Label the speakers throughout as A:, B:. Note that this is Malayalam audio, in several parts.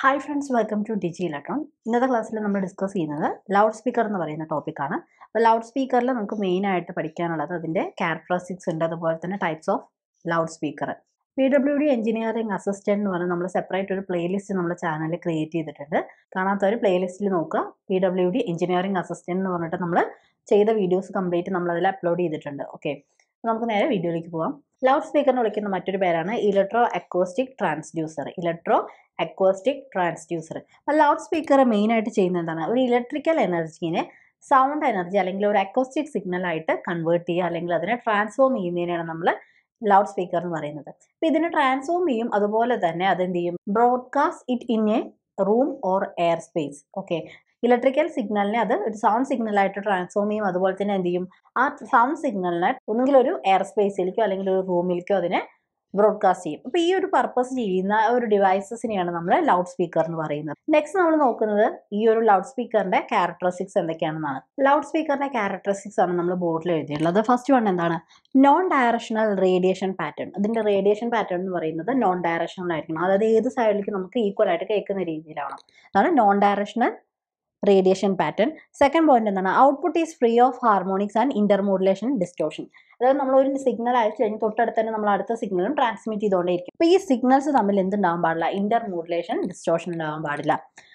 A: hi friends welcome to digi electron ഇന്നത്തെ ക്ലാസ്സിൽ നമ്മൾ ഡിസ്കസ് ചെയ്യുന്നത് ലൗഡ് സ്പീക്കർ എന്ന് പറയുന്ന ടോപ്പിക്കാണ് അപ്പോൾ ലൗഡ് സ്പീക്കറിൽ നമുക്ക് മെയിനായിട്ട് പഠിക്കാനുള്ളത് അതിൻ്റെ ക്യാരക്ടറിസ്റ്റിക്സ് ഉണ്ട് അതുപോലെ തന്നെ types of loud speaker P W D engineering assistant എന്ന് പറഞ്ഞാൽ നമ്മൾ സെപ്പറേറ്റ് ഒരു പ്ലേലിസ്റ്റ് നമ്മുടെ ചാനലിൽ ക്രിയേറ്റ് ചെയ്തിട്ടുണ്ട് കാണാത്തവർ പ്ലേലിസ്റ്റിൽ നോക്കുക P W D engineering assistant എന്ന് പറഞ്ഞിട്ട് നമ്മൾ ചെയ്ത വീഡിയോസ് കംപ്ലീറ്റ് നമ്മൾ അതിൽ അപ്ലോഡ് ചെയ്തിട്ടുണ്ട് ഓക്കെ നമുക്ക് നേരെ വീഡിയോയിലേക്ക് പോകാം ലൗഡ് സ്പീക്കറിന് വിളിക്കുന്ന മറ്റൊരു പേരാണ് electro acoustic transducer electro acoustic transducer അപ്പോൾ ലൗഡ് സ്പീക്കർ മെയിനായിട്ട് ചെയ്യുന്നത് എന്താണ് ഒരു ഇലക്ട്രിക്കൽ എനർജീനെ സൗണ്ട് എനർജി അല്ലെങ്കിൽ ഒരു അക്വസ്റ്റിക് സിഗ്നൽ ആയിട്ട് കൺവേർട്ട് ചെയ്യുക അല്ലെങ്കിൽ അതിനെ ട്രാൻസ്ഫോം ചെയ്യുന്നതിനാണ് നമ്മൾ ലൗഡ് സ്പീക്കർ എന്ന് പറയുന്നത് അപ്പോൾ ഇതിനെ ട്രാൻസ്ഫോം ചെയ്യും അതുപോലെ തന്നെ അതെന്ത് ചെയ്യും broadcast it in a room or air space okay electrical സിഗ്നലിനെ അത് ഒരു സൗണ്ട് സിഗ്നലായിട്ട് ട്രാൻസ്ഫോം ചെയ്യും അതുപോലെ തന്നെ എന്ത് ചെയ്യും ആ സൗണ്ട് സിഗ്നലിനെ ഒന്നുകിൽ ഒരു എയർ സ്പേസിലേക്കോ അല്ലെങ്കിൽ ഒരു റൂമിലേക്കോ അതിനെ ബ്രോഡ്കാസ്റ്റ് ചെയ്യും അപ്പോൾ ഈ ഒരു പർപ്പസ് ചെയ്യുന്ന ഒരു ഡിവൈസസിനെയാണ് നമ്മൾ ലൗഡ് സ്പീക്കർ എന്ന് പറയുന്നത് നെക്സ്റ്റ് നമ്മൾ നോക്കുന്നത് ഈ ഒരു ലൗഡ് സ്പീക്കറിന്റെ ക്യാരക്ടറിസ്റ്റിക്സ് എന്തൊക്കെയാണെന്നാണ് ലൗഡ് സ്പീക്കറിന്റെ ക്യാരക്ടറിസ്റ്റിക്സ് ആണ് നമ്മൾ ബോർഡിൽ എഴുതിയിട്ടുള്ളത് ഫസ്റ്റ് വൺ എന്താണ് നോൺ ഡയറക്ഷണൽ റേഡിയേഷൻ പാറ്റേൺ അതിന്റെ റേഡിയേഷൻ പാറ്റേൺ എന്ന് പറയുന്നത് നോൺ ഡയറക്ഷണൽ ആയിരിക്കണം അതായത് ഏത് സൈഡിലേക്ക് നമുക്ക് ഈക്വൽ ആയിട്ട് കേൾക്കുന്ന രീതിയിലാണ് അതാണ് non directional radiation pattern second point എന്താണ് output is free of harmonics and intermodulation distortion അതായത് നമ്മൾ ഒരു സിഗ്നൽ അയച്ചു കഴിഞ്ഞ് തൊട്ടടുത്ത് തന്നെ നമ്മൾ അടുത്ത സിഗ്നലും ട്രാൻസ്മിറ്റ് ചെയ്തുകൊണ്ടേയിരിക്കും അപ്പോൾ ഈ സിഗ്നൽസ് തമ്മിൽ എന്തുണ്ടാവാൻ പാടില്ല ഇന്റർമോഡുലേഷൻ ഡിസ്റ്റോഷൻ ഉണ്ടാവാൻ പാടില്ല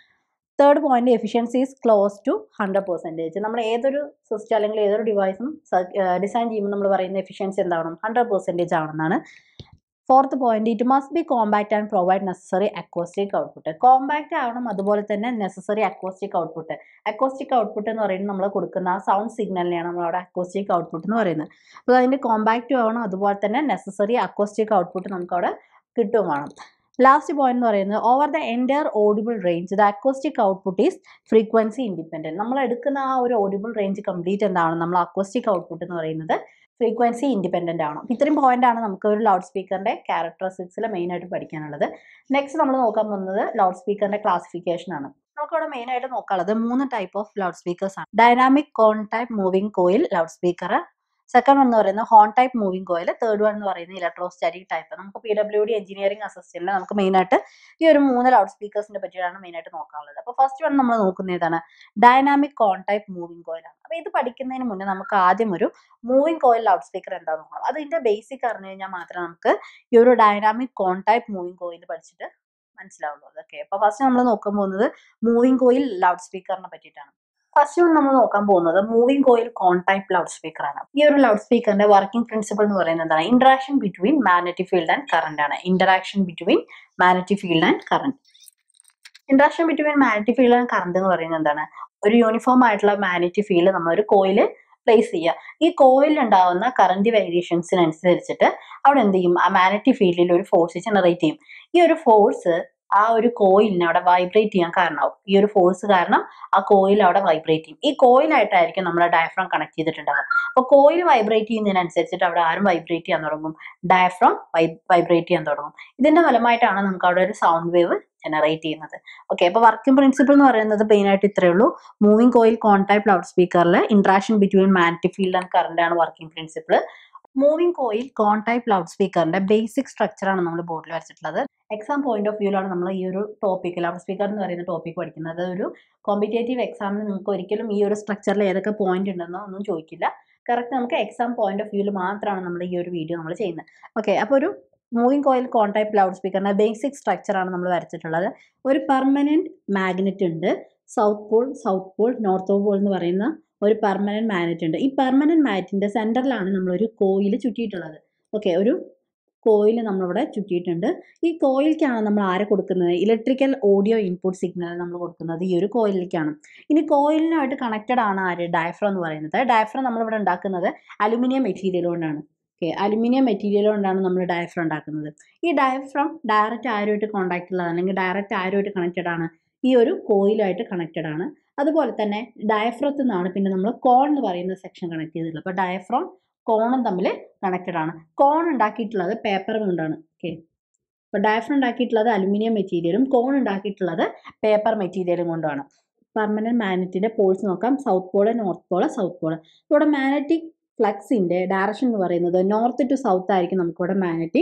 A: third point efficiency is close to hundred percentage നമ്മൾ ഏതൊരു സിസ്റ്റം അല്ലെങ്കിൽ ഏതൊരു ഡിവൈസും ഡിസൈൻ ചെയ്യുമ്പോൾ നമ്മൾ പറയുന്ന എഫിഷ്യൻസി എന്താവണം ഹൺഡ്രഡ് പെർസെൻറ്റേജ് ആവണമെന്നാണ് fourth point it must be compact and provide necessary acoustic output compact ആവണം അതുപോലെ തന്നെ necessary acoustic output acoustic output എന്ന് പറയുന്നത് നമ്മൾ കൊടുക്കുന്ന ആ സൗണ്ട് സിഗ്നലിനെയാണ് നമ്മൾ അവിടെ അക്വസ്റ്റിക് ഔട്ട്പുട്ട് എന്ന് പറയുന്നത് അപ്പോൾ അതിൻ്റെ കോമ്പാക്റ്റും ആവണം അതുപോലെ തന്നെ നെസസറി അക്വസ്റ്റിക് ഔട്ട്പുട്ട് നമുക്ക് അവിടെ കിട്ടും വേണം ലാസ്റ്റ് പോയിന്റ് എന്ന് പറയുന്നത് over the entire audible range the acoustic output is frequency independent നമ്മൾ എടുക്കുന്ന ആ ഒരു ഓഡിബിൾ റേഞ്ച് കംപ്ലീറ്റ് എന്താണ് നമ്മൾ അക്വസ്റ്റിക് ഔട്ട്പുട്ട് എന്ന് പറയുന്നത് ഫ്രീക്വൻസി ഇൻഡിപെൻഡൻ്റ് ആണ് ഇത്രയും പോയിന്റ് ആണ് നമുക്ക് ഒരു ലൗഡ് സ്പീക്കറിന്റെ ക്യാരക്ടറിസ്റ്റിക്സിൽ മെയിൻ ആയിട്ട് പഠിക്കാനുള്ളത് നെക്സ്റ്റ് നമ്മൾ നോക്കാൻ പോകുന്നത് ലൗഡ് സ്പീക്കറിന്റെ ക്ലാസിഫിക്കേഷൻ ആണ് നമുക്കിവിടെ മെയിൻ ആയിട്ട് നോക്കാനുള്ളത് മൂന്ന് ടൈപ്പ് ഓഫ് ലൗഡ് സ്പീക്കേഴ്സ് ആണ് dynamic cone type moving coil loud speaker second one എന്ന് പറയുന്നത് horn type moving coil third one എന്ന് പറയുന്നത് ഇലക്ട്രോസ്റ്റാറ്റിക് ടൈപ്പ് നമുക്ക് പി ഡബ്ല്യു ഡി എഞ്ചിനീയറിംഗ് അസിസ്റ്റന്റിൽ നമുക്ക് മെയിൻ ആയിട്ട് ഈ ഒരു മൂന്ന് ലൗഡ് സ്പീക്കേഴ്സിനെ പറ്റിയാണ് മെയിൻ ആയിട്ട് നോക്കാനുള്ളത് അപ്പോൾ ഫസ്റ്റ് വൺ നമ്മൾ നോക്കുന്നത് ഏതാണ് ഡൈനാമിക് കോൺ ടൈപ്പ് മൂവിംഗ് കോയിലാണ് അപ്പോൾ ഇത് പഠിക്കുന്നതിന് മുന്നേ നമുക്ക് ആദ്യം ഒരു മൂവിംഗ് കോയിൽ ലൗഡ് സ്പീക്കർ എന്താണെന്ന് നോക്കണം അതിന്റെ ബേസിക് അറിഞ്ഞു കഴിഞ്ഞാൽ മാത്രമേ നമുക്ക് ഈ ഒരു dynamic cone type moving coil പഠിച്ചിട്ട് മനസ്സിലാവുള്ളൂ അതൊക്കെ അപ്പോൾ ഫസ്റ്റ് നമ്മൾ നോക്കാൻ പോകുന്നത് മൂവിംഗ് കോയിൽ ലൗഡ് സ്പീക്കറിനെ പറ്റിയിട്ടാണ് ഫസ്റ്റ് നമ്മൾ നോക്കാൻ പോകുന്നത് moving coil cone type loud speaker ആണ് ഈ ഒരു ലൗഡ് സ്പീക്കറിന്റെ വർക്കിംഗ് പ്രിൻസിപ്പിൾ എന്ന് പറയുന്നത് എന്താണ് interaction between magnetic field and current ആണ് interaction between magnetic field and current interaction between magnetic field and current എന്ന് പറയുന്നത് എന്താണ് ഒരു യൂണിഫോം ആയിട്ടുള്ള മാഗ്നറ്റിക് ഫീൽഡ് നമ്മൾ ഒരു കോയില് പ്ലേസ് ചെയ്യുക ഈ കോയിൽ ഉണ്ടാവുന്ന കറന്റ് വേരിയേഷൻസിനനുസരിച്ചിട്ട് അവിടെ എന്ത് ചെയ്യും ആ മാഗ്നറ്റിക് ഫീൽഡിൽ ഒരു ഫോഴ്സ് ജനറേറ്റ് ചെയ്യും ഈ ഒരു ഫോഴ്സ് ആ ഒരു കോയിലിനെ അവിടെ വൈബ്രേറ്റ് ചെയ്യാൻ കാരണമാവും ഈ ഒരു ഫോഴ്സ് കാരണം ആ കോയിൽ അവിടെ വൈബ്രേറ്റ് ചെയ്യും ഈ കോയിലായിട്ടായിരിക്കും നമ്മുടെ ഡയഫ്രം കണക്ട് ചെയ്തിട്ടുണ്ടാവുക അപ്പോൾ കോയിൽ വൈബ്രേറ്റ് ചെയ്യുന്നതിനനുസരിച്ചിട്ട് അവിടെ ആരും വൈബ്രേറ്റ് ചെയ്യാൻ തുടങ്ങും ഡയഫ്രം വൈബ്രേറ്റ് ചെയ്യാൻ തുടങ്ങും ഇതിന്റെ ഫലമായിട്ടാണ് നമുക്ക് അവിടെ ഒരു സൗണ്ട് വേവ് ജനറേറ്റ് ചെയ്യുന്നത് ഓക്കെ അപ്പോൾ വർക്കിംഗ് പ്രിൻസിപ്പിൾ എന്ന് പറയുന്നത് മെയിൻ ആയിട്ട് ഇത്രയേ ഉള്ളൂ മൂവിംഗ് കോയിൽ കോൺടാക്ട് ലൗഡ് സ്പീക്കറിൽ interaction between magnetic field and current ആണ് working principle moving coil cone type loud സ്പീക്കറിന്റെ ബേസിക് സ്ട്രക്ചർ ആണ് നമ്മൾ ബോർഡിൽ വരച്ചിട്ടുള്ളത് എക്സാം പോയിന്റ് ഓഫ് വ്യൂലാണ് നമ്മൾ ഈ ഒരു ടോപ്പിക് ലൗഡ് സ്പീക്കർ എന്ന് പറയുന്ന ടോപ്പിക് പഠിക്കുന്നത് ഒരു കോമ്പറ്റേറ്റീവ് എക്സാമിന് നിങ്ങൾക്ക് ഒരിക്കലും ഈ ഒരു സ്ട്രക്ചറിൽ ഏതൊക്കെ പോയിന്റ് ഉണ്ടെന്നോ ഒന്നും ചോദിക്കില്ല കറക്റ്റ് നമുക്ക് എക്സാം പോയിന്റ് ഓഫ് വ്യൂവിൽ മാത്രമാണ് നമ്മൾ ഈ ഒരു വീഡിയോ നമ്മൾ ചെയ്യുന്നത് ഓക്കെ അപ്പോൾ ഒരു moving coil cone type loud സ്പീക്കറിന്റെ ബേസിക് സ്ട്രക്ചർ ആണ് നമ്മൾ വരച്ചിട്ടുള്ളത് ഒരു പെർമനന്റ് മാഗ്നറ്റ് ഉണ്ട് south pole south pole north pole എന്ന് പറയുന്ന ഒരു പെർമനന്റ് മാഗ്നറ്റ് ഉണ്ട് ഈ പെർമനന്റ് മാഗ്നറ്റിന്റെ സെന്ററിലാണ് നമ്മൾ ഒരു കോയിൽ ചുറ്റിയിട്ടുള്ളത് ഓക്കെ ഒരു കോയിൽ നമ്മളിവിടെ ചുറ്റിയിട്ടുണ്ട് ഈ കോയിലേക്കാണ് നമ്മൾ ആരെ കൊടുക്കുന്നത് ഇലക്ട്രിക്കൽ ഓഡിയോ ഇൻപുട്ട് സിഗ്നൽ നമ്മൾ കൊടുക്കുന്നത് ഈ ഒരു കോയിലേക്കാണ് ഇനി കോയിലിനായിട്ട് കണക്റ്റഡ് ആണ് ആര് ഡയഫ്രം എന്ന് പറയുന്നത് ഡയഫ്രം നമ്മളിവിടെ ഉണ്ടാക്കുന്നത് അലുമിനിയം മെറ്റീരിയൽ കൊണ്ടാണ് ഓക്കെ അലുമിനിയം മെറ്റീരിയൽ കൊണ്ടാണ് നമ്മൾ ഡയഫ്രം ഉണ്ടാക്കുന്നത് ഈ ഡയഫ്രം ഡയറക്റ്റ് ആരുമായിട്ട് കോൺടാക്റ്റ് ഉള്ളതാണ് അല്ലെങ്കിൽ ഡയറക്റ്റ് ആരുമായിട്ട് കണക്റ്റഡ് ആണ് ഈ ഒരു കോയിലുമായിട്ട് കണക്റ്റഡ് ആണ് അതുപോലെ തന്നെ ഡയഫ്രത്തിൽ നിന്നാണ് പിന്നെ നമ്മൾ കോൺ എന്ന് പറയുന്ന സെക്ഷൻ കണക്ട് ചെയ്തിട്ടുള്ളത് അപ്പോൾ ഡയഫ്രം കോണും തമ്മിൽ കണക്റ്റഡ് ആണ് കോൺ ഉണ്ടാക്കിയിട്ടുള്ളത് പേപ്പർ കൊണ്ടാണ് ഓക്കെ അപ്പോൾ ഡയഫ്രം ഉണ്ടാക്കിയിട്ടുള്ളത് അലുമിനിയം മെറ്റീരിയലും കോൺ ഉണ്ടാക്കിയിട്ടുള്ളത് പേപ്പർ മെറ്റീരിയലും കൊണ്ടാണ് പെർമനന്റ് മാഗ്നറ്റിന്റെ പോൾസ് നോക്കാം south pole north pole south pole ഇവിടെ മാഗ്നറ്റിക് ഫ്ലക്സിന്റെ ഡയറക്ഷൻ എന്ന് പറയുന്നത് നോർത്ത് ടു സൗത്ത് ആയിരിക്കും നമുക്കിവിടെ മാഗ്നറ്റിക്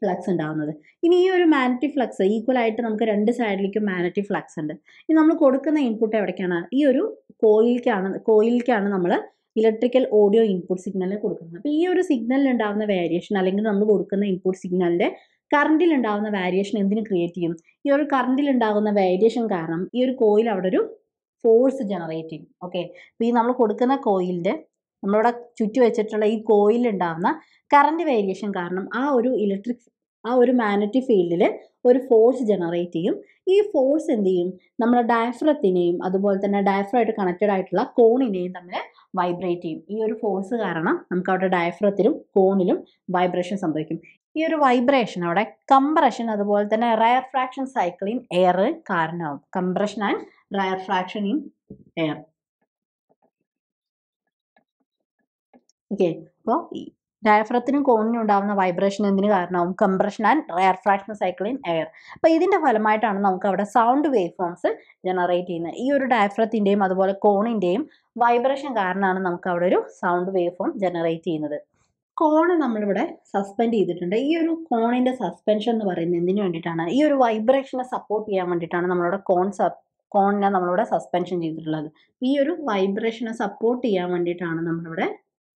A: ഫ്ലക്സ് ഉണ്ടാകുന്നത് ഇനി ഈ ഒരു മാഗ്നറ്റിക് ഫ്ലക്സ് ഈക്വൽ ആയിട്ട് നമുക്ക് രണ്ട് സൈഡിലേക്കും മാഗ്നറ്റിക് ഫ്ലക്സ് ഉണ്ട് ഇനി നമ്മൾ കൊടുക്കുന്ന ഇൻപുട്ട് എവിടേക്കാണ് ഈ ഒരു കോയിലേക്കാണ് കോയിലേക്കാണ് നമ്മൾ ഇലക്ട്രിക്കൽ ഓഡിയോ ഇൻപുട്ട് സിഗ്നൽ കൊടുക്കുന്നത് അപ്പോൾ ഈ ഒരു സിഗ്നലിൽ ഉണ്ടാകുന്ന വേരിയേഷൻ അല്ലെങ്കിൽ നമ്മൾ കൊടുക്കുന്ന ഇൻപുട്ട് സിഗ്നലിൻ്റെ കറണ്ടിൽ ഉണ്ടാകുന്ന വേരിയേഷൻ എന്തിനു ക്രിയേറ്റ് ചെയ്യും ഈ ഒരു കറണ്ടിൽ ഉണ്ടാകുന്ന വേരിയേഷൻ കാരണം ഈ ഒരു കോയിൽ അവിടെ ഒരു ഫോഴ്സ് ജനറേറ്റ് ചെയ്യും ഓക്കെ അപ്പോൾ ഈ നമ്മൾ കൊടുക്കുന്ന കോയിലിൻ്റെ നമ്മളിവിടെ ചുറ്റി വെച്ചിട്ടുള്ള ഈ കോയിൽ ഉണ്ടാകുന്ന കറണ്ട് വേരിയേഷൻ കാരണം ആ ഒരു ഇലക്ട്രിക് ആ ഒരു മാഗ്നറ്റിക് ഫീൽഡിൽ ഒരു ഫോഴ്സ് ജനറേറ്റ് ചെയ്യും ഈ ഫോഴ്സ് എന്ത് ചെയ്യും നമ്മുടെ ഡയഫ്രത്തിനെയും അതുപോലെ തന്നെ ഡയഫ്രമായിട്ട് കണക്റ്റഡ് ആയിട്ടുള്ള കോണിനെയും തമ്മിൽ വൈബ്രേറ്റ് ചെയ്യും ഈ ഒരു ഫോഴ്സ് കാരണം നമുക്ക് അവിടെ ഡയഫ്രത്തിലും കോണിലും വൈബ്രേഷൻ സംഭവിക്കും ഈ ഒരു വൈബ്രേഷൻ അവിടെ കംപ്രഷൻ അതുപോലെ തന്നെ rarefaction cycle in air കാരണമാവും compression and rarefaction in air okay അപ്പോൾ ഡയഫ്രത്തിനും കോണിനും ഉണ്ടാകുന്ന വൈബ്രേഷൻ എന്തിന് കാരണമാവും compression and rarefaction cycle in air അപ്പോൾ ഇതിൻ്റെ ഫലമായിട്ടാണ് നമുക്ക് അവിടെ സൗണ്ട് വേവ് ഫോംസ് ജനറേറ്റ് ചെയ്യുന്നത് ഈ ഒരു ഡയഫ്രത്തിൻ്റെയും അതുപോലെ കോണിൻ്റെയും വൈബ്രേഷൻ കാരണമാണ് നമുക്ക് അവിടെ ഒരു സൗണ്ട് വേവ് ഫോം ജനറേറ്റ് ചെയ്യുന്നത് കോണ് നമ്മളിവിടെ സസ്പെൻഡ് ചെയ്തിട്ടുണ്ട് ഈ ഒരു കോണിൻ്റെ സസ്പെൻഷൻ എന്ന് പറയുന്നത് എന്തിനു വേണ്ടിയിട്ടാണ് ഈ ഒരു വൈബ്രേഷനെ സപ്പോർട്ട് ചെയ്യാൻ വേണ്ടിയിട്ടാണ് നമ്മളിവിടെ കോൺ സബ് കോണിനെ നമ്മളിവിടെ സസ്പെൻഷൻ ചെയ്തിട്ടുള്ളത് ഈ ഒരു വൈബ്രേഷനെ സപ്പോർട്ട് ചെയ്യാൻ വേണ്ടിയിട്ടാണ് നമ്മളിവിടെ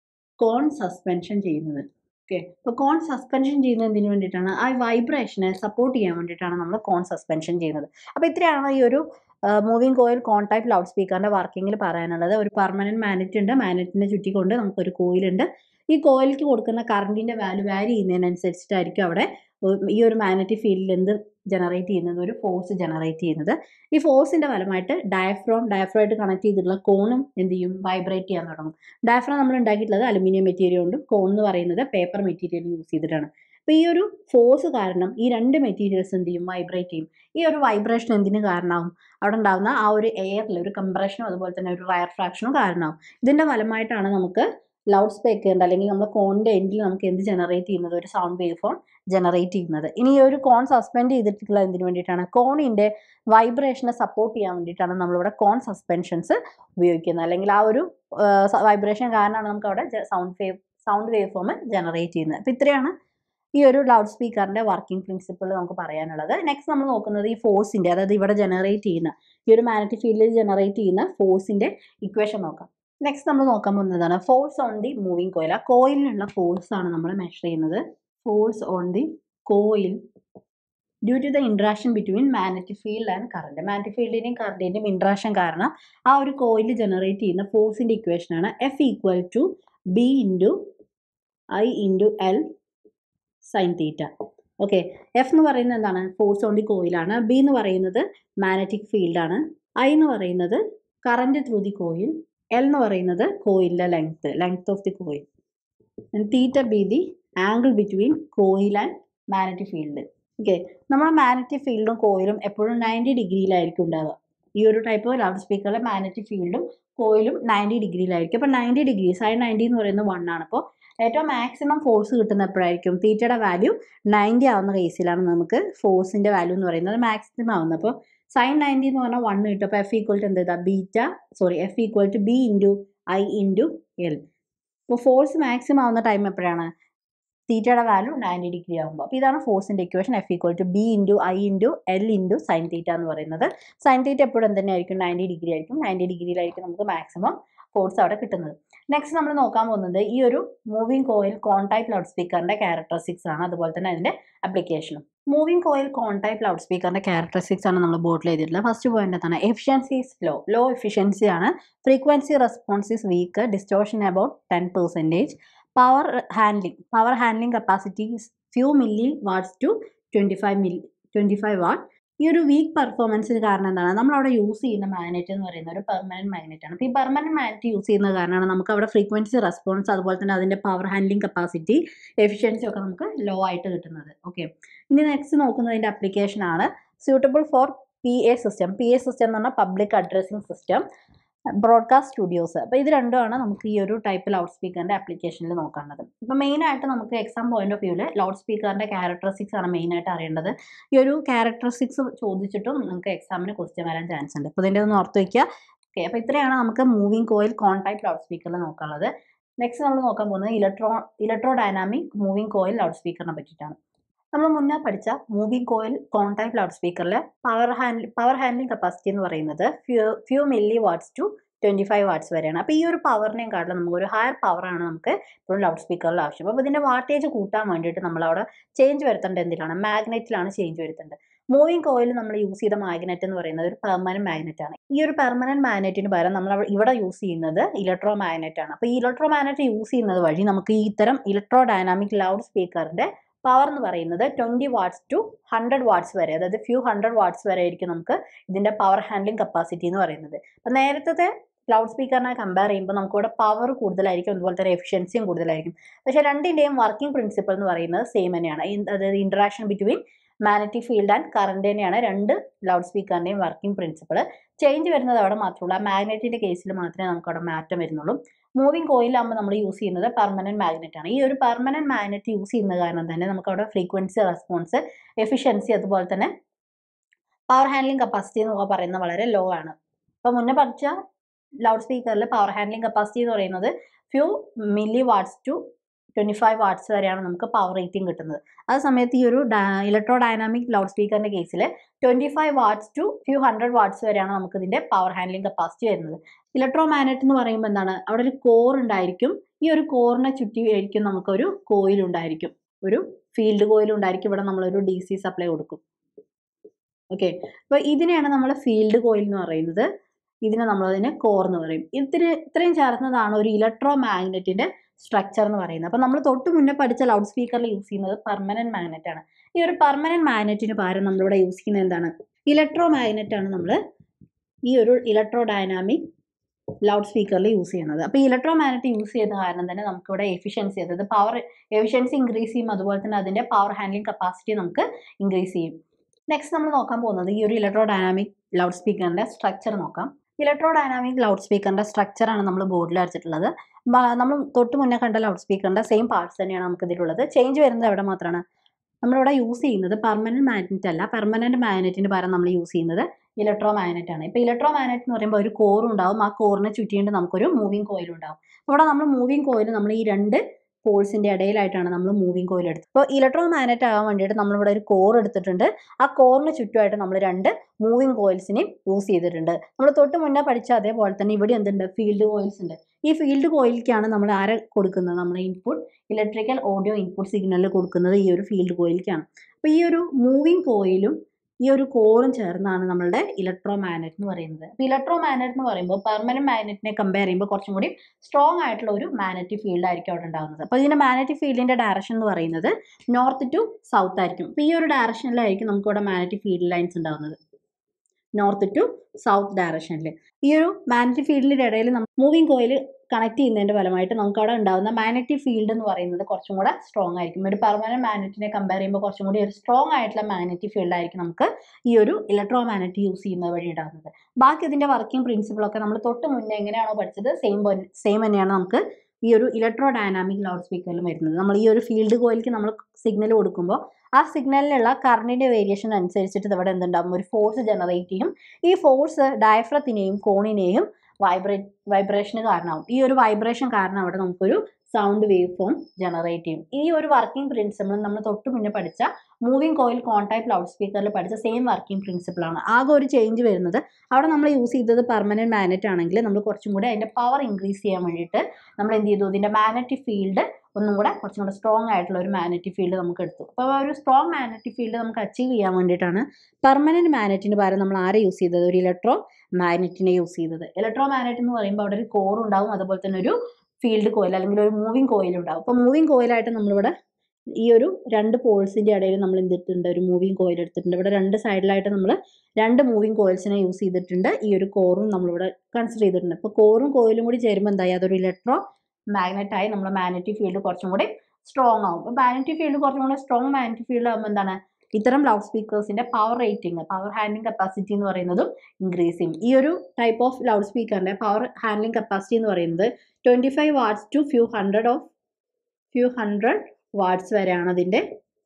A: കോൺ സസ്പെൻഷൻ ചെയ്യുന്നത് ഓക്കെ അപ്പോൾ കോൺ സസ്പെൻഷൻ ചെയ്യുന്നത് എന്തിനു വേണ്ടിയിട്ടാണ് ആ വൈബ്രേഷനെ സപ്പോർട്ട് ചെയ്യാൻ വേണ്ടിയിട്ടാണ് നമ്മൾ കോൺ സസ്പെൻഷൻ ചെയ്യുന്നത് അപ്പോൾ ഇത്രയാണ് ഈ ഒരു moving coil cone type loud സ്പീക്കറിൻ്റെ വർക്കിങ്ങിൽ പറയാനുള്ളത് ഒരു പെർമനൻറ്റ് മാഗ്നറ്റ് ഉണ്ട് മാഗ്നറ്റിനെ ചുറ്റിക്കൊണ്ട് നമുക്കൊരു കോയിലുണ്ട് ഈ കോയിലേക്ക് കൊടുക്കുന്ന കറണ്ടിൻ്റെ വാല്യൂ വാരി ചെയ്യുന്നതിനനുസരിച്ചിട്ടായിരിക്കും അവിടെ ഈ ഒരു മാഗ്നറ്റിക് ഫീൽഡിൽ എന്ത് ജനറേറ്റ് ചെയ്യുന്നത് ഒരു ഫോഴ്സ് ജനറേറ്റ് ചെയ്യുന്നത് ഈ ഫോഴ്സിൻ്റെ ഫലമായിട്ട് ഡയഫ്രോം ഡയഫ്രോമായിട്ട് കണക്ട് ചെയ്തിട്ടുള്ള കോണും എന്ത് ചെയ്യും വൈബ്രേറ്റ് ചെയ്യാൻ തുടങ്ങും ഡയഫ്രോം നമ്മൾ ഉണ്ടാക്കിയിട്ടുള്ളത് അലുമിനിയം മെറ്റീരിയൽ കൊണ്ടും കോൺ എന്ന് പറയുന്നത് പേപ്പർ മെറ്റീരിയൽ യൂസ് ചെയ്തിട്ടാണ് അപ്പോൾ ഈ ഒരു ഫോഴ്സ് കാരണം ഈ രണ്ട് മെറ്റീരിയൽസ് എന്ത് ചെയ്യും വൈബ്രേറ്റ് ചെയ്യും ഈ ഒരു വൈബ്രേഷൻ എന്തിന് കാരണമാവും അവിടെ ഉണ്ടാകുന്ന ആ ഒരു എയറിൽ ഒരു കംപ്രഷനും അതുപോലെ തന്നെ ഒരു റയർ ഫ്രാക്ഷനും കാരണമാവും ഇതിൻ്റെ ഫലമായിട്ടാണ് നമുക്ക് ലൗഡ് സ്പീക്കറിൻ്റെ അല്ലെങ്കിൽ നമ്മൾ കോണിൻ്റെ എൻഡിൽ നമുക്ക് എന്ത് ജനറേറ്റ് ചെയ്യുന്നത് ഒരു സൗണ്ട് വേവ് ഫോം ജനറേറ്റ് ചെയ്യുന്നത് ഇനി ഈ ഒരു കോൺ സസ്പെൻഡ് ചെയ്തിട്ടുള്ള എന്തിനു വേണ്ടിയിട്ടാണ് കോണിൻ്റെ വൈബ്രേഷനെ സപ്പോർട്ട് ചെയ്യാൻ വേണ്ടിയിട്ടാണ് നമ്മളിവിടെ കോൺ സസ്പെൻഷൻസ് ഉപയോഗിക്കുന്നത് അല്ലെങ്കിൽ ആ ഒരു വൈബ്രേഷൻ കാരണമാണ് നമുക്ക് അവിടെ sound wave sound wave form generate ചെയ്യുന്നത് അപ്പോൾ ഇത്രയാണ് ഈ ഒരു ലൗഡ് സ്പീക്കറിൻ്റെ വർക്കിംഗ് പ്രിൻസിപ്പിൾ നമുക്ക് പറയാനുള്ളത് നെക്സ്റ്റ് നമ്മൾ നോക്കുന്നത് ഈ ഫോഴ്സിൻ്റെ അതായത് ഇവിടെ ജനറേറ്റ് ചെയ്യുന്ന ഈ ഒരു മാഗ്നറ്റിക് ഫീൽഡിൽ ജനറേറ്റ് ചെയ്യുന്ന ഫോഴ്സിൻ്റെ ഇക്വേഷൻ നോക്കാം നെക്സ്റ്റ് നമ്മൾ നോക്കാൻ പോകുന്നതാണ് force on the moving coil ആ കോയിലിനുള്ള ഫോഴ്സ് ആണ് നമ്മൾ മെഷർ ചെയ്യുന്നത് force on the coil due to the interaction between magnetic field and current magnetic ഫീൽഡിൻ്റെയും കറണ്ടിൻ്റെയും ഇൻട്രാക്ഷൻ കാരണം ആ ഒരു കോയിൽ ജനറേറ്റ് ചെയ്യുന്ന ഫോഴ്സിൻ്റെ ഇക്വേഷനാണ് F equal to B into I into L sine theta okay F എന്ന് പറയുന്നത് എന്താണ് ഫോഴ്സ് ഓൺ ദി കോയിലാണ് ബി എന്ന് പറയുന്നത് മാഗ്നറ്റിക് ഫീൽഡാണ് ഐ എന്ന് പറയുന്നത് current through the coil L എന്ന് പറയുന്നത് കോയിലിൻ്റെ length length of the coil theta B the angle between coil and magnetic field okay നമ്മുടെ മാഗ്നറ്റിക് ഫീൽഡും കോയിലും എപ്പോഴും നയൻറ്റി ഡിഗ്രിയിലായിരിക്കും ഉണ്ടാവുക ഈ ഒരു ടൈപ്പ് ലൗഡ് സ്പീക്കറിലെ മാഗ്നറ്റിക് ഫീൽഡും കോയിലും നയൻറ്റി ഡിഗ്രിയിലായിരിക്കും അപ്പോൾ നയൻറ്റി ഡിഗ്രി സൈൻ നയൻറ്റി എന്ന് പറയുന്നത് വൺ ആണ് അപ്പോൾ ഏറ്റവും മാക്സിമം ഫോഴ്സ് കിട്ടുന്ന എപ്പോഴായിരിക്കും തീറ്റയുടെ വാല്യൂ നയൻറ്റി ആവുന്ന കേസിലാണ് നമുക്ക് ഫോഴ്സിൻ്റെ വാല്യൂ എന്ന് പറയുന്നത് മാക്സിമം ആവുന്നത് അപ്പോൾ സൈൻ നയൻറ്റി എന്ന് പറഞ്ഞാൽ വൺ കിട്ടും അപ്പോൾ എഫ് ഈക്വൽ ടു എന്ത് ചെയ്താൽ beta sorry F equal to B into I into L അപ്പോൾ ഫോഴ്സ് മാക്സിമം ആവുന്ന ടൈം എപ്പോഴാണ് തീറ്റയുടെ വാല്യൂ നയൻറ്റി ഡിഗ്രി ആകുമ്പോൾ അപ്പോൾ ഇതാണ് ഫോഴ്സിൻ്റെ equation F equal to B into I into L into sine theta എന്ന് പറയുന്നത് സൈൻ തീറ്റ എപ്പോഴും എന്ത് തന്നെയായിരിക്കും നയൻറ്റി ഡിഗ്രി ആയിരിക്കും നയൻറ്റി ഡിഗ്രിയിലായിരിക്കും നമുക്ക് മാക്സിമം ഫോഴ്സ് അവിടെ കിട്ടുന്നത് നെക്സ്റ്റ് നമ്മൾ നോക്കാൻ പോകുന്നത് ഈ ഒരു മൂവിങ് കോയിൽ കോൺടൈപ്പ് ലൗഡ് സ്പീക്കറിൻ്റെ ക്യാരക്ടറിസ്റ്റിക്സ് ആണ് അതുപോലെ തന്നെ അതിൻ്റെ അപ്ലിക്കേഷനും മൂവിങ് കോയിൽ കോൺടൈപ്പ് ലൗഡ് സ്പീക്കറിൻ്റെ ക്യാരക്ടറിസ്റ്റിക്സ് ആണ് നമ്മൾ ബോർഡിൽ എഴുതിയിട്ടുള്ളത് ഫസ്റ്റ് പോയിന്റ് എന്താണ് efficiency is low low efficiency ആണ് frequency response is weak distortion about ten percentage power handling power handling capacity few milli watts to twenty five milli twenty five watt ഈ ഒരു വീക്ക് പെർഫോമൻസിന് കാരണം എന്താണ് നമ്മൾ അവിടെ യൂസ് ചെയ്യുന്ന മാഗ്നറ്റ് എന്ന് പറയുന്ന ഒരു പെർമനന്റ് മാഗ്നറ്റ് ആണ് അപ്പോൾ ഈ പെർമനന്റ് മാഗ്നറ്റ് യൂസ് ചെയ്യുന്നത് കാരണമാണ് നമുക്ക് അവിടെ ഫ്രീക്വൻസി റെസ്പോൺസ് അതുപോലെ തന്നെ അതിൻ്റെ പവർ ഹാൻഡ്ലിംഗ് കപ്പാസിറ്റി എഫിഷ്യൻസി ഒക്കെ നമുക്ക് ലോ ആയിട്ട് കിട്ടുന്നത് ഓക്കെ ഇനി നെക്സ്റ്റ് നോക്കുന്നതിൻ്റെ അപ്ലിക്കേഷൻ ആണ് suitable for P A system P A system എന്ന് പറഞ്ഞാൽ public addressing system broadcast studios അപ്പോൾ ഇത് രണ്ടുമാണ് നമുക്ക് ഈ ഒരു ടൈപ്പ് ലൗഡ് സ്പീക്കറിൻ്റെ ആപ്ലിക്കേഷനിൽ നോക്കേണ്ടത് ഇപ്പോൾ മെയിനായിട്ട് നമുക്ക് എക്സാം പോയിന്റ് ഓഫ് വ്യൂവിൽ ലൗഡ് സ്പീക്കറിൻ്റെ ക്യാരക്ടറിസ്റ്റിക്സ് ആണ് മെയിനായിട്ട് അറിയേണ്ടത് ഈ ഒരു ക്യാരക്ടറിസ്റ്റിക്സ് ചോദിച്ചിട്ടും നമുക്ക് എക്സാമിന് ക്വസ്റ്റ്യൻ വരാൻ ചാൻസ് ഉണ്ട് അപ്പോൾ ഇതിൻ്റെ ഒന്ന് ഓർത്ത് വയ്ക്കുക ഓക്കെ അപ്പോൾ ഇത്രയാണ് നമുക്ക് moving coil cone type loud സ്പീക്കറിൽ നോക്കാനുള്ളത് നെക്സ്റ്റ് നമ്മൾ നോക്കാൻ പോകുന്നത് electro electro dynamic moving coil loud സ്പീക്കറിനെ പറ്റിയിട്ടാണ് നമ്മൾ മുന്നേ പഠിച്ച മൂവിംഗ് കോയിൽ കോൺടാക്ട് ലൗഡ് സ്പീക്കറിൽ power hand power handling capacity എന്ന് പറയുന്നത് few few milli watts to twenty five watts വരെയാണ് അപ്പോൾ ഈ ഒരു പവറിനെയും കാട്ടിലും നമുക്ക് ഒരു ഹയർ പവറാണ് നമുക്ക് ഇപ്പോൾ ലൗഡ് സ്പീക്കറിൽ ആവശ്യം അപ്പോൾ ഇതിൻ്റെ വാട്ടേജ് കൂട്ടാൻ വേണ്ടിയിട്ട് നമ്മൾ അവിടെ ചേഞ്ച് വരുത്തേണ്ടത് എന്തിലാണ് മാഗ്നറ്റിലാണ് ചേഞ്ച് വരുത്തേണ്ടത് മൂവിംഗ് കോയിൽ നമ്മൾ യൂസ് ചെയ്ത മാഗ്നറ്റ് എന്ന് പറയുന്നത് ഒരു പെർമനന്റ് മാഗ്നറ്റ് ആണ് ഈ ഒരു പെർമനന്റ് മാഗ്നറ്റിന് പകരം നമ്മൾ അവ- ഇവിടെ യൂസ് ചെയ്യുന്നത് ഇലക്ട്രോ മാഗ്നറ്റ് ആണ് അപ്പോൾ ഈ ഇലക്ട്രോ മാഗ്നറ്റ് യൂസ് ചെയ്യുന്നത് വഴി നമുക്ക് ഈ ഇത്തരം ഇലക്ട്രോ ഡൈനാമിക് ലൗഡ് സ്പീക്കറിന്റെ പവർ എന്ന് പറയുന്നത് twenty watts to hundred watts വരെ അതായത് ഫ്യൂ ഹൺഡ്രഡ് വാട്ട്സ് വരെ ആയിരിക്കും നമുക്ക് ഇതിന്റെ പവർ ഹാൻഡ്ലിംഗ് കപ്പാസിറ്റി എന്ന് പറയുന്നത് അപ്പം നേരത്തെ ക്ലൗഡ് സ്പീക്കറിനെ കമ്പയർ ചെയ്യുമ്പോൾ നമുക്കിവിടെ പവർ കൂടുതലായിരിക്കും അതുപോലെ തന്നെ എഫിഷ്യൻസിയും കൂടുതലായിരിക്കും പക്ഷേ രണ്ടിൻ്റെയും വർക്കിംഗ് പ്രിൻസിപ്പൾ എന്ന് പറയുന്നത് സെയിം തന്നെയാണ് ഇൻ- അതായത് interaction between magnetic field and current തന്നെയാണ് രണ്ട് ലൗഡ് സ്പീക്കറിൻ്റെയും വർക്കിംഗ് പ്രിൻസിപ്പൾ ചേഞ്ച് വരുന്നത് അവിടെ മാത്രമല്ല മാഗ്നറ്റിൻ്റെ കേസിൽ മാത്രമേ നമുക്ക് അവിടെ മാറ്റം വരുന്നുള്ളൂ മൂവിംഗ് കോയിലാകുമ്പോൾ നമ്മൾ യൂസ് ചെയ്യുന്നത് പെർമനന്റ് മാഗ്നറ്റ് ആണ് ഈ ഒരു പെർമനന്റ് മാഗ്നറ്റ് യൂസ് ചെയ്യുന്ന കാരണം തന്നെ നമുക്ക് അവിടെ ഫ്രീക്വൻസി റെസ്പോൺസ് എഫിഷ്യൻസി അതുപോലെ തന്നെ പവർ ഹാൻഡ്ലിംഗ് കപ്പാസിറ്റി എന്ന് പറയുന്നത് വളരെ ലോ ആണ് അപ്പോൾ മുന്നേ പഠിച്ച ലൗഡ് സ്പീക്കറിൽ പവർ ഹാൻഡ്ലിംഗ് കപ്പാസിറ്റി എന്ന് പറയുന്നത് few milli watts to twenty five watts വരെയാണ് നമുക്ക് പവർ റേറ്റിംഗ് കിട്ടുന്നത് ആ സമയത്ത് ഈ ഒരു ഇലക്ട്രോ ഡൈനാമിക് ലൗഡ് സ്പീക്കറിൻ്റെ കേസിൽ twenty five watts to few hundred watts വരെയാണ് നമുക്ക് ഇതിൻ്റെ പവർ ഹാൻഡ്ലിംഗ് കപ്പാസിറ്റി വരുന്നത് ഇലക്ട്രോ മാഗ്നറ്റ് എന്ന് പറയുമ്പോൾ എന്താണ് അവിടെ ഒരു കോർ ഉണ്ടായിരിക്കും ഈ ഒരു കോറിനെ ചുറ്റി ആയിരിക്കും നമുക്കൊരു കോയിൽ ഉണ്ടായിരിക്കും ഒരു ഫീൽഡ് കോയിൽ ഉണ്ടായിരിക്കും ഇവിടെ നമ്മളൊരു ഡി സി സപ്ലൈ കൊടുക്കും ഓക്കെ അപ്പോൾ ഇതിനെയാണ് നമ്മൾ ഫീൽഡ് കോയിൽ എന്ന് പറയുന്നത് ഇതിനെ നമ്മളതിനെ കോർ എന്ന് പറയും ഇതിന് ഇത്രയും ചേർന്നതാണ് ഒരു ഇലക്ട്രോ മാഗ്നറ്റിന്റെ സ്ട്രക്ചർ എന്ന് പറയുന്നത് അപ്പോൾ നമ്മൾ തൊട്ട് മുന്നേ പഠിച്ച ലൗഡ് സ്പീക്കറിൽ യൂസ് ചെയ്യുന്നത് പെർമനന്റ് മാഗ്നറ്റ് ആണ് ഈ ഒരു പെർമനന്റ് മാഗ്നറ്റിന് പകരം നമ്മളിവിടെ യൂസ് ചെയ്യുന്നത് എന്താണ് ഇലക്ട്രോ മാഗ്നറ്റ് ആണ് നമ്മൾ ഈ ഒരു ഇലക്ട്രോ ഡൈനാമിക് ലൗഡ് സ്പീക്കറിൽ യൂസ് ചെയ്യുന്നത് അപ്പോൾ ഈ ഇലക്ട്രോ മാഗ്നറ്റ് യൂസ് ചെയ്ത കാരണം തന്നെ നമുക്കിവിടെ എഫിഷ്യൻസി അതായത് പവർ എഫിഷ്യൻസി ഇൻക്രീസ് ചെയ്യും അതുപോലെ തന്നെ അതിൻ്റെ പവർ ഹാൻഡ്ലിംഗ് കപ്പാസിറ്റി നമുക്ക് ഇൻക്രീസ് ചെയ്യും നെക്സ്റ്റ് നമ്മൾ നോക്കാൻ പോകുന്നത് ഈ ഒരു ഇലക്ട്രോ ഡൈനാമിക് ലൗഡ് സ്പീക്കറിൻ്റെ സ്ട്രക്ചർ നോക്കാം ഇലക്ട്രോ ഡൈനാമിക് ലൗഡ് സ്പീക്കറിൻ്റെ സ്ട്രക്ചറാണ് നമ്മൾ ബോർഡിൽ വരച്ചിട്ടുള്ളത് ബ- നമ്മൾ തൊട്ട് മുന്നേ കണ്ട ലൗഡ് സ്പീക്കറിൻ്റെ സെയിം പാർട്സ് തന്നെയാണ് നമുക്ക് ഇതിലുള്ളത് ചേഞ്ച് വരുന്നത് എവിടെ മാത്രമാണ് നമ്മളിവിടെ യൂസ് ചെയ്യുന്നത് പെർമനന്റ് മാഗ്നറ്റ് അല്ല പെർമനന്റ് മാഗ്നറ്റിന് പകരം നമ്മൾ യൂസ് ചെയ്യുന്നത് ഇലക്ട്രോ മാഗ്നറ്റ് ആണ് ഇപ്പോൾ ഇലക്ട്രോ മാഗ്നറ്റ് എന്ന് പറയുമ്പോൾ ഒരു കോർ ഉണ്ടാവും ആ കോറിനെ ചുറ്റിയിട്ട് നമുക്കൊരു മൂവിങ് കോയിൽ ഉണ്ടാവും അപ്പോൾ ഇവിടെ നമ്മൾ മൂവിങ് കോയിൽ നമ്മൾ ഈ രണ്ട് പോൾസിന്റെ ഇടയിലായിട്ടാണ് നമ്മൾ മൂവിങ് കോയിൽ എടുത്തത് അപ്പോൾ ഇലക്ട്രോ മാഗ്നറ്റ് ആകാൻ വേണ്ടിയിട്ട് നമ്മളിവിടെ ഒരു കോർ എടുത്തിട്ടുണ്ട് ആ കോറിന് ചുറ്റുമായിട്ട് നമ്മൾ രണ്ട് മൂവിങ് കോയിൽസിനെയും യൂസ് ചെയ്തിട്ടുണ്ട് നമ്മൾ തൊട്ട് മുന്നേ പഠിച്ച അതേപോലെ തന്നെ ഇവിടെ എന്തുണ്ട് ഫീൽഡ് കോയിൽസ് ഉണ്ട് ഈ ഫീൽഡ് കോയിലിക്കാണ് നമ്മൾ ആരെ കൊടുക്കുന്നത് നമ്മുടെ ഇൻപുട്ട് ഇലക്ട്രിക്കൽ ഓഡിയോ ഇൻപുട്ട് സിഗ്നലിൽ കൊടുക്കുന്നത് ഈ ഒരു ഫീൽഡ് കോയിലിക്കാണ് അപ്പോൾ ഈ ഒരു മൂവിങ് കോയിലും ഈ ഒരു കോറും ചേർന്നാണ് നമ്മളുടെ ഇലക്ട്രോ മാഗ്നറ്റ് എന്ന് പറയുന്നത് അപ്പോൾ ഇലക്ട്രോ മാഗ്നറ്റ് എന്ന് പറയുമ്പോൾ പെർമനന്റ് മാഗ്നറ്റിനെ കമ്പയർ ചെയ്യുമ്പോൾ കുറച്ചും കൂടി സ്ട്രോങ് ആയിട്ടുള്ള ഒരു മാഗ്നറ്റിക് ഫീൽഡ് ആയിരിക്കും അവിടെ ഉണ്ടാകുന്നത് അപ്പോൾ ഇതിന്റെ മാഗ്നറ്റിക് ഫീൽഡിന്റെ ഡയറക്ഷൻ എന്ന് പറയുന്നത് നോർത്ത് ടു സൗത്ത് ആയിരിക്കും അപ്പോൾ ഈ ഒരു ഡയറക്ഷനിലായിരിക്കും നമുക്ക് ഇവിടെ മാഗ്നറ്റിക് ഫീൽഡ് ലൈൻസ് ഉണ്ടാകുന്നത് നോർത്ത് ടു സൗത്ത് ഡയറക്ഷനിൽ ഈ ഒരു മാഗ്നറ്റിക് ഫീൽഡിന്റെ ഇടയിൽ മൂവിങ് കോയിൽ കണക്ട് ചെയ്യുന്നതിന്റെ ഫലമായിട്ട് നമുക്ക് അവിടെ ഉണ്ടാകുന്ന മാഗ്നറ്റിക് ഫീൽഡ് എന്ന് പറയുന്നത് കുറച്ചും കൂടെ സ്ട്രോങ് ആയിരിക്കും ഒരു പെർമനന്റ് മാഗ്നറ്റിനെ കമ്പയർ ചെയ്യുമ്പോൾ കുറച്ചും കൂടി ഒരു സ്ട്രോങ് ആയിട്ടുള്ള മാഗ്നറ്റിക് ഫീൽഡ് ആയിരിക്കും നമുക്ക് ഈ ഒരു ഇലക്ട്രോ മാഗ്നറ്റ് യൂസ് ചെയ്യുന്നത് വഴി ഉണ്ടാകുന്നത് ബാക്കി ഇതിന്റെ വർക്കിംഗ് പ്രിൻസിപ്പിൾ ഒക്കെ നമ്മൾ തൊട്ട് മുന്നേ എങ്ങനെയാണോ പഠിച്ചത് സെയിം സെയിം തന്നെയാണ് നമുക്ക് ഈ ഒരു ഇലക്ട്രോ ഡൈനാമിക് ലൗഡ് സ്പീക്കറിലും വരുന്നത് നമ്മൾ ഈ ഒരു ഫീൽഡ് കോയിലേക്ക് നമ്മൾ സിഗ്നൽ കൊടുക്കുമ്പോൾ ആ സിഗ്നലിലുള്ള കറണ്ടിന്റെ വേരിയേഷൻ അനുസരിച്ചിട്ട് ഇവിടെ എന്തുണ്ടാകും ഒരു ഫോഴ്സ് ജനറേറ്റ് ചെയ്യും ഈ ഫോഴ്സ് ഡയഫ്രത്തിനെയും കോണിനെയും വൈബ്രേറ്റ് വൈബ്രേഷന് കാരണമാവും ഈ ഒരു വൈബ്രേഷൻ കാരണം അവിടെ നമുക്കൊരു സൗണ്ട് വേവ് ഫോം ജനറേറ്റ് ചെയ്യും ഈ ഒരു വർക്കിംഗ് പ്രിൻസിപ്പിൾ നമ്മൾ തൊട്ട് മുന്നേ പഠിച്ച മൂവിംഗ് കോയിൽ കോൺടാക്ട് ലൗഡ് സ്പീക്കറിൽ പഠിച്ച സെയിം വർക്കിംഗ് പ്രിൻസിപ്പിൾ ആണ് ആകെ ഒരു ചേഞ്ച് വരുന്നത് അവിടെ നമ്മൾ യൂസ് ചെയ്തത് പെർമനന്റ് മാഗ്നറ്റ് ആണെങ്കിൽ നമ്മൾ കുറച്ചും കൂടി അതിന്റെ പവർ ഇൻക്രീസ് ചെയ്യാൻ വേണ്ടിയിട്ട് നമ്മൾ എന്ത് ചെയ്തു ഇതിന്റെ മാഗ്നറ്റിക് ഫീൽഡ് ഒന്നും കൂടെ കുറച്ചും കൂടെ സ്ട്രോങ് ആയിട്ടുള്ള ഒരു മാഗ്നറ്റിക് ഫീൽഡ് നമുക്ക് എടുത്തു അപ്പോൾ ആ ഒരു സ്ട്രോങ് മാഗ്നറ്റിക് ഫീൽഡ് നമുക്ക് അച്ചീവ് ചെയ്യാൻ വേണ്ടിയിട്ടാണ് പെർമനന്റ് മാഗ്നറ്റിന് പകരം നമ്മൾ ആരെ യൂസ് ചെയ്തത് ഒരു ഇലക്ട്രോ മാഗ്നറ്റിനെ യൂസ് ചെയ്തത് ഇലക്ട്രോ മാഗ്നറ്റ് എന്ന് പറയുമ്പോൾ അവിടെ ഒരു കോർ ഉണ്ടാവും അതുപോലെ തന്നെ ഒരു ഫീൽഡ് കോയിൽ അല്ലെങ്കിൽ ഒരു മൂവിങ് കോയിൽ ഉണ്ടാവും അപ്പോൾ മൂവിങ് കോയിലായിട്ട് നമ്മളിവിടെ ഈ ഒരു രണ്ട് പോൾസിന്റെ ഇടയിൽ നമ്മൾ എന്തിട്ടുണ്ട് ഒരു മൂവിങ് കോയിൽ എടുത്തിട്ടുണ്ട് ഇവിടെ രണ്ട് സൈഡിലായിട്ട് നമ്മൾ രണ്ട് മൂവിങ് കോയിൽസിനെ യൂസ് ചെയ്തിട്ടുണ്ട് ഈ ഒരു കോറും നമ്മളിവിടെ കൺസിഡർ ചെയ്തിട്ടുണ്ട് അപ്പോൾ കോറും കോയിലും കൂടി ചേരുമ്പോൾ എന്തായി അതൊരു ഇലക്ട്രോ മാഗ്നറ്റായി നമ്മുടെ മാഗ്നറ്റിക് ഫീൽഡ് കുറച്ചും കൂടി സ്ട്രോങ് ആവും അപ്പോൾ മാഗ്നറ്റിക് ഫീൽഡ് കുറച്ചും കൂടി സ്ട്രോങ് മാഗ്നറ്റിക് ഫീൽഡ് ആകുമ്പോൾ എന്താണ് ഇത്തരം ലൗഡ് സ്പീക്കേഴ്സിന്റെ power rating power handling capacity എന്ന് പറയുന്നതും ഇൻക്രീസ് ചെയ്യും ഈ ഒരു ടൈപ്പ് ഓഫ് ലൗഡ് സ്പീക്കറിന്റെ പവർ ഹാൻഡ്ലിംഗ് കപ്പാസിറ്റി എന്ന് പറയുന്നത് twenty five watts to few hundred of few hundred watts വരെയാണ് അതിന്റെ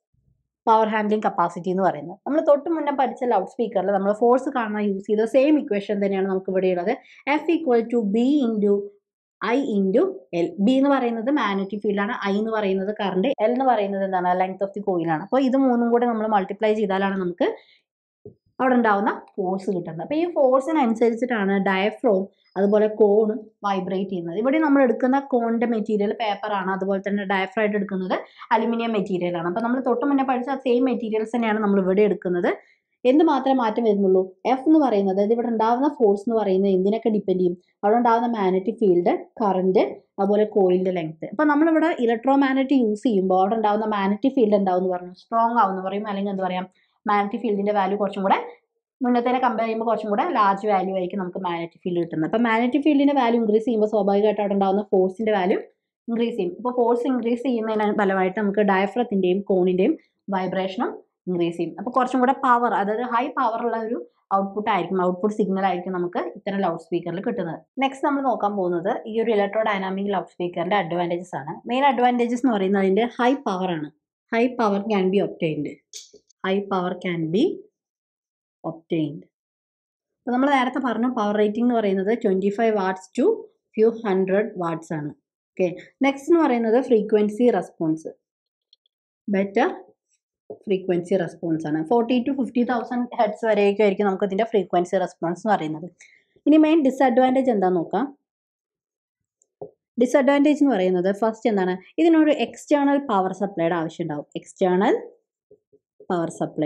A: പവർ ഹാൻഡ്ലിംഗ് കപ്പാസിറ്റി എന്ന് പറയുന്നത് നമ്മൾ തൊട്ട് മുന്നേ പഠിച്ച ലൗഡ് സ്പീക്കറിൽ നമ്മൾ ഫോഴ്സ് കാണാൻ യൂസ് ചെയ്ത സെയിം ഇക്വേഷൻ തന്നെയാണ് നമുക്ക് ഇവിടെ ഉള്ളത് F equal to B into I into L B എന്ന് പറയുന്നത് മാഗ്നറ്റിക് ഫീൽഡാണ് ഐ എന്ന് പറയുന്നത് കറണ്ട് എൽ എന്ന് പറയുന്നത് എന്താണ് ലെങ്ത് ഓഫ് ദി കോയിലാണ് അപ്പോൾ ഇത് മൂന്നും കൂടെ നമ്മൾ മൾട്ടിപ്ലൈ ചെയ്താലാണ് നമുക്ക് അവിടെ ഉണ്ടാവുന്ന ഫോഴ്സ് കിട്ടുന്നത് അപ്പോൾ ഈ ഫോഴ്സിനനുസരിച്ചിട്ടാണ് ഡയഫ്രോം അതുപോലെ കോണും വൈബ്രേറ്റ് ചെയ്യുന്നത് ഇവിടെ നമ്മൾ എടുക്കുന്ന കോണിന്റെ മെറ്റീരിയൽ പേപ്പറാണ് അതുപോലെ തന്നെ ഡയഫ്രായിട്ട് എടുക്കുന്നത് അലുമിനിയം മെറ്റീരിയൽ ആണ് അപ്പോൾ നമ്മൾ തൊട്ട് മുന്നേ പഠിച്ച സെയിം മെറ്റീരിയൽസ് തന്നെയാണ് നമ്മൾ ഇവിടെ എടുക്കുന്നത് എന്ത് മാത്രമേ മാറ്റം വരുന്നുള്ളൂ എഫ് എന്ന് പറയുന്നത് അതായത് ഇവിടെ ഉണ്ടാകുന്ന ഫോഴ്സ് എന്ന് പറയുന്നത് എന്തിനൊക്കെ ഡിപ്പെൻഡ് ചെയ്യും അവിടെ ഉണ്ടാകുന്ന മാഗ്നറ്റിക് ഫീൽഡ് കറണ്ട് അതുപോലെ കോയിലിന്റെ ലെങ്ത് അപ്പോൾ നമ്മളിവിടെ ഇലക്ട്രോ മാഗ്നറ്റ് യൂസ് ചെയ്യുമ്പോൾ അവിടെ ഉണ്ടാകുന്ന മാഗ്നറ്റിക് ഫീൽഡ് ഉണ്ടാവും എന്ന് പറഞ്ഞു സ്ട്രോങ് ആവും എന്ന് പറയും അല്ലെങ്കിൽ എന്താ പറയാം മാഗ്നറ്റിക് ഫീൽഡിന്റെ വാല്യൂ കുറച്ചും കൂടെ മുന്നത്തേനെ കമ്പയർ ചെയ്യുമ്പോൾ കുറച്ചും കൂടെ ലാർജ് വാല്യൂ ആയിരിക്കും നമുക്ക് മാഗ്നറ്റിക് ഫീൽഡ് കിട്ടുന്നത് അപ്പോൾ മാഗ്നറ്റിക് ഫീൽഡിന്റെ വാല്യൂ ഇൻക്രീസ് ചെയ്യുമ്പോൾ സ്വാഭാവികമായിട്ട് അവിടെ ഉണ്ടാകുന്ന ഫോഴ്സിന്റെ വാല്യൂ ഇൻക്രീസ് ചെയ്യും അപ്പോൾ ഫോഴ്സ് ഇൻക്രീസ് ചെയ്യുന്നതിന് ഫലമായിട്ട് നമുക്ക് ഡയഫ്രത്തിന്റെയും കോണിന്റെയും വൈബ്രേഷനും ഇൻക്രീസ് ചെയ്യും അപ്പോൾ കുറച്ചും കൂടെ പവർ അതായത് ഹൈ പവർ ഉള്ള ഒരു ഔട്ട്പുട്ട് ആയിരിക്കും ഔട്ട്പുട്ട് സിഗ്നൽ ആയിരിക്കും നമുക്ക് ഇത്തരം ലൗഡ് സ്പീക്കറിൽ കിട്ടുന്നത് നെക്സ്റ്റ് നമ്മൾ നോക്കാൻ പോകുന്നത് ഈ ഒരു ഇലക്ട്രോ ഡൈനാമിക് ലൗഡ് സ്പീക്കറിന്റെ അഡ്വാൻറ്റേജസ് ആണ് മെയിൻ അഡ്വാൻറ്റേജസ് എന്ന് പറയുന്നത് അതിന്റെ ഹൈ പവർ ആണ് high power can be obtained high power can be obtained അപ്പോൾ നമ്മൾ നേരത്തെ പറഞ്ഞു പവർ റേറ്റിംഗ് എന്ന് പറയുന്നത് twenty five watts to few hundred watts ആണ് ഓക്കെ നെക്സ്റ്റ് എന്ന് പറയുന്നത് frequency response better frequency response ആണ് forty to fifty thousand hertz വരെയൊക്കെ ആയിരിക്കും നമുക്ക് ഇതിൻ്റെ ഫ്രീക്വൻസി റെസ്പോൺസ് എന്ന് പറയുന്നത് ഇനി മെയിൻ ഡിസഡ്വാൻറ്റേജ് എന്താന്ന് നോക്കാം ഡിസഡ്വാൻറ്റേജ് എന്ന് പറയുന്നത് ഫസ്റ്റ് എന്താണ് ഇതിനൊരു എക്സ്റ്റേണൽ പവർ സപ്ലൈയുടെ ആവശ്യം ഉണ്ടാവും എക്സ്റ്റേണൽ പവർ സപ്ലൈ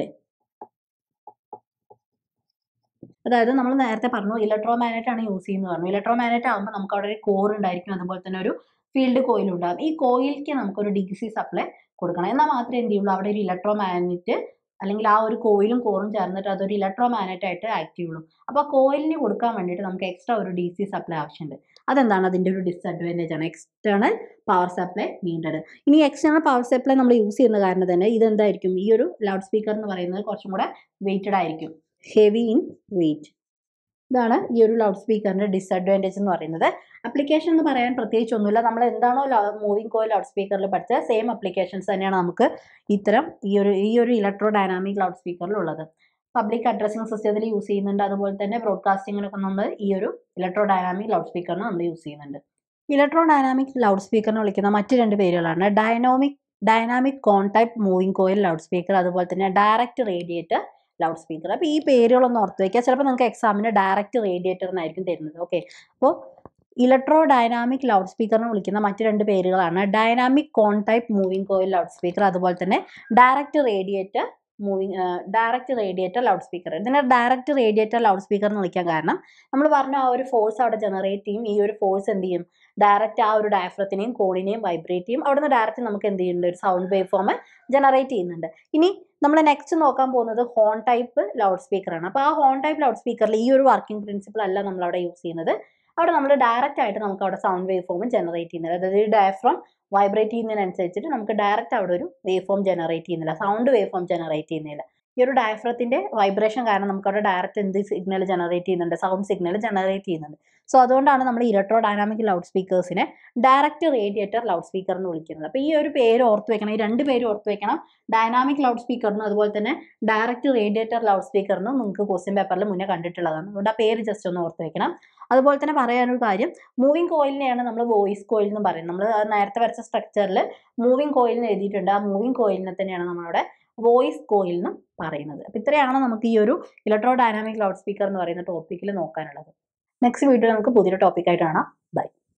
A: അതായത് നമ്മൾ നേരത്തെ പറഞ്ഞു ഇലക്ട്രോ മാഗ്നറ്റ് ആണ് യൂസ് ചെയ്യുന്നത് പറഞ്ഞു ഇലക്ട്രോ മാഗ്നറ്റ് ആകുമ്പോൾ നമുക്ക് അവിടെ ഒരു കോർ ഉണ്ടായിരിക്കും അതുപോലെ തന്നെ ഒരു ഫീൽഡ് കോയിൽ ഉണ്ടാകും ഈ കോയിലേക്ക് നമുക്കൊരു ഡി സി സപ്ലൈ കൊടുക്കണം എന്നാൽ മാത്രമേ എന്ത് ചെയ്യുള്ളൂ അവിടെ ഒരു ഇലക്ട്രോ മാഗ്നറ്റ് അല്ലെങ്കിൽ ആ ഒരു കോയിലും കോറും ചേർന്നിട്ട് അതൊരു ഇലക്ട്രോ മാഗ്നറ്റ് ആയിട്ട് ആക്ട് ചെയ്യുള്ളൂ അപ്പോൾ ആ കോയിലിന് കൊടുക്കാൻ വേണ്ടിയിട്ട് നമുക്ക് എക്സ്ട്രാ ഒരു ഡി സി സപ്ലൈ ആവശ്യമുണ്ട് അതെന്താണ് അതിൻ്റെ ഒരു ഡിസഡ്വാൻറ്റേജ് ആണ് എക്സ്റ്റേണൽ പവർ സപ്ലൈ നീണ്ടത് ഇനി എക്സ്റ്റേണൽ പവർ സപ്ലൈ നമ്മൾ യൂസ് ചെയ്യുന്ന കാരണം തന്നെ ഇതെന്തായിരിക്കും ഈ ഒരു ലൗഡ് സ്പീക്കർ എന്ന് പറയുന്നത് കുറച്ചും കൂടെ വെയിറ്റഡ് ആയിരിക്കും ഹെവി ഇൻ വെയിറ്റ് ഇതാണ് ഈ ഒരു ലൗഡ് സ്പീക്കറിന്റെ ഡിസഡ്വാൻറ്റേജ് എന്ന് പറയുന്നത് അപ്ലിക്കേഷൻ എന്ന് പറയാൻ പ്രത്യേകിച്ച് ഒന്നുമില്ല നമ്മൾ എന്താണോ മൂവിംഗ് കോയിൽ ലൗഡ് സ്പീക്കറിൽ പഠിച്ച സെയിം അപ്ലിക്കേഷൻസ് തന്നെയാണ് നമുക്ക് ഇത്തരം ഈ ഒരു ഈ ഒരു ഇലക്ട്രോ ഡൈനാമിക് ലൗഡ് സ്പീക്കറിൽ ഉള്ളത് പബ്ലിക് അഡ്രസ്സിംഗ് സിസ്റ്റത്തിൽ യൂസ് ചെയ്യുന്നുണ്ട് അതുപോലെ തന്നെ ബ്രോഡ്കാസ്റ്റിങ്ങിനൊക്കെ നമ്മൾ ഈ ഒരു ഇലക്ട്രോ ഡൈനാമിക് ലൗഡ് സ്പീക്കറിന് നമ്മൾ യൂസ് ചെയ്യുന്നുണ്ട് ഇലക്ട്രോ ഡൈനാമിക് ലൗഡ് സ്പീക്കറിനെ വിളിക്കുന്ന മറ്റ് രണ്ട് പേരുകളാണ് dynamic dynamic cone type moving coil loud speaker അതുപോലെ തന്നെ ഡയറക്റ്റ് റേഡിയേറ്റർ ലൗഡ് സ്പീക്കർ അപ്പോൾ ഈ പേരുകളൊന്ന് ഓർത്ത് വയ്ക്കുക ചിലപ്പോൾ നിങ്ങൾക്ക് എക്സാമിന് ഡയറക്റ്റ് റേഡിയേറ്റർ എന്നായിരിക്കും തരുന്നത് ഓക്കെ അപ്പോൾ ഇലക്ട്രോ ഡൈനാമിക് ലൗഡ് സ്പീക്കറിനെ വിളിക്കുന്ന മറ്റ് രണ്ട് പേരുകളാണ് dynamic cone type moving coil loud speaker അതുപോലെ തന്നെ direct radiator moving direct radiator loud speaker ഇതിനെ ഡയറക്റ്റ് റേഡിയേറ്റർ ലൗഡ് സ്പീക്കർ എന്ന് വിളിക്കാൻ കാരണം നമ്മൾ പറഞ്ഞ ആ ഒരു ഫോഴ്സ് അവിടെ ജനറേറ്റ് ചെയ്യും ഈ ഒരു ഫോഴ്സ് എന്ത് ചെയ്യും ഡയറക്റ്റ് ആ ഒരു ഡയഫ്രത്തിനെയും കോണിനെയും വൈബ്രേറ്റ് ചെയ്യും അവിടുന്ന് ഡയറക്റ്റ് നമുക്ക് എന്ത് ചെയ്യുന്നുണ്ട് ഒരു സൗണ്ട് വേവ് ഫോം ജനറേറ്റ് ചെയ്യുന്നുണ്ട് ഇനി നമ്മൾ നെക്സ്റ്റ് നോക്കാൻ പോകുന്നത് ഹോൺ ടൈപ്പ് ലൗഡ് സ്പീക്കറാണ് അപ്പോൾ ആ ഹോൺ ടൈപ്പ് ലൗഡ് സ്പീക്കറിൽ ഈ ഒരു വർക്കിംഗ് പ്രിൻസിപ്പിൾ അല്ല നമ്മൾ അവിടെ യൂസ് ചെയ്യുന്നത് അവിടെ നമ്മൾ ഡയറക്റ്റ് ആയിട്ട് നമുക്ക് അവിടെ സൗണ്ട് വേവ് ഫോം ജനറേറ്റ് ചെയ്യുന്നത് അതായത് ഈ ഡയഫ്രം വൈബ്രേറ്റ് ചെയ്യുന്നതിനനുസരിച്ചിട്ട് നമുക്ക് ഡയറക്റ്റ് അവിടെ ഒരു വേവ് ഫോം ജനറേറ്റ് ചെയ്യുന്നില്ല സൗണ്ട് വേവ് ഫോം ജനറേറ്റ് ചെയ്യുന്നില്ല ഈ ഒരു ഡയഫ്രത്തിന്റെ വൈബ്രേഷൻ കാരണം നമുക്ക് അവിടെ ഡയറക്റ്റ് എന്ത് സിഗ്നൽ ജനറേറ്റ് ചെയ്യുന്നുണ്ട് സൗണ്ട് സിഗ്നൽ ജനറേറ്റ് ചെയ്യുന്നുണ്ട് സോ അതുകൊണ്ടാണ് നമ്മൾ ഇലക്ട്രോ ഡൈനാമിക് ലൗഡ് സ്പീക്കേഴ്സിനെ ഡയറക്റ്റ് റേഡിയേറ്റർ ലൗഡ് സ്പീക്കർ എന്ന് വിളിക്കുന്നത് അപ്പോൾ ഈ ഒരു പേര് ഓർത്ത് വെക്കണം ഈ രണ്ട് പേര് ഓർത്ത് വെക്കണം ഡൈനാമിക് ലൗഡ് സ്പീക്കറിനും അതുപോലെ തന്നെ ഡയറക്റ്റ് റേഡിയേറ്റർ ലൗഡ് സ്പീക്കറിനും നിങ്ങൾക്ക് ക്വസ്റ്റ്യൻ പേപ്പറിൽ മുന്നേ കണ്ടിട്ടുള്ളതാണ് അതുകൊണ്ട് ആ പേര് ജസ്റ്റ് ഒന്ന് ഓർത്ത് വെക്കണം അതുപോലെ തന്നെ പറയാനൊരു കാര്യം മൂവിങ് കോയിലിനെയാണ് നമ്മൾ വോയിസ് കോയിൽ എന്ന് പറയുന്നത് നമ്മൾ നേരത്തെ വരച്ച സ്ട്രക്ചറിൽ മൂവിങ് കോയിലിന് എഴുതിയിട്ടുണ്ട് ആ മൂവിങ് കോയിലിനെ തന്നെയാണ് നമ്മളവിടെ വോയിസ് കോയിൽ എന്ന് പറയുന്നത് അപ്പോൾ ഇത്രയാണ് നമുക്ക് ഈ ഒരു ഇലക്ട്രോ ഡൈനാമിക് ലൗഡ് സ്പീക്കർ എന്ന് പറയുന്ന ടോപ്പിക്കിൽ നോക്കാനുള്ളത് നെക്സ്റ്റ് വീഡിയോ നമുക്ക് പുതിയൊരു ടോപ്പിക്കായിട്ട് കാണാം ബൈ